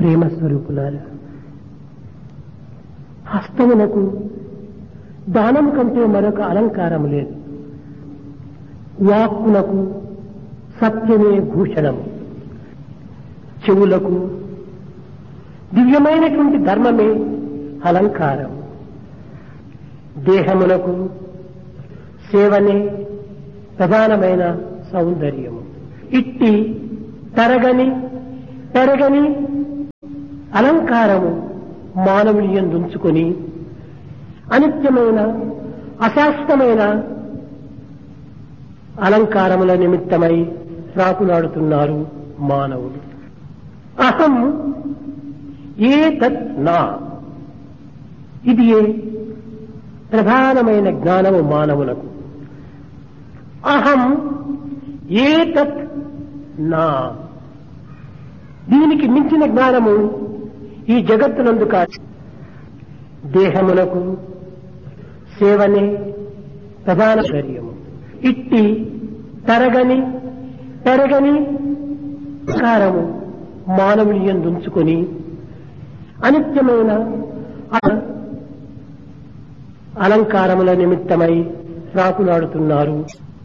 ప్రేమ స్వరూపులారా హస్తమునకు దానం కంటే మరొక అలంకారం లేదు వాక్కునకు సత్యమే భూషణము చెవులకు దివ్యమైనటువంటి ధర్మమే అలంకారం దేహమునకు సేవనే ప్రధానమైన సౌందర్యము ఇట్టి తరగని పెరగని అలంకారము మానవుని ఎందుంచుకొని అనిత్యమైన అశాశ్వతమైన అలంకారముల నిమిత్తమై ప్రాకులాడుతున్నారు మానవుడు అహం ఏ తత్ నా ఇది ఏ ప్రధానమైన జ్ఞానము మానవులకు అహం ఏ తత్ నా దీనికి మించిన జ్ఞానము ఈ జగత్తునందు కాదు దేహమునకు సేవనే ప్రధాన శర్యము ఇట్టి తరగని పెరగని కారము మానవుని ఎందుంచుకొని అనిత్యమైన అలంకారముల నిమిత్తమై ప్రాకులాడుతున్నారు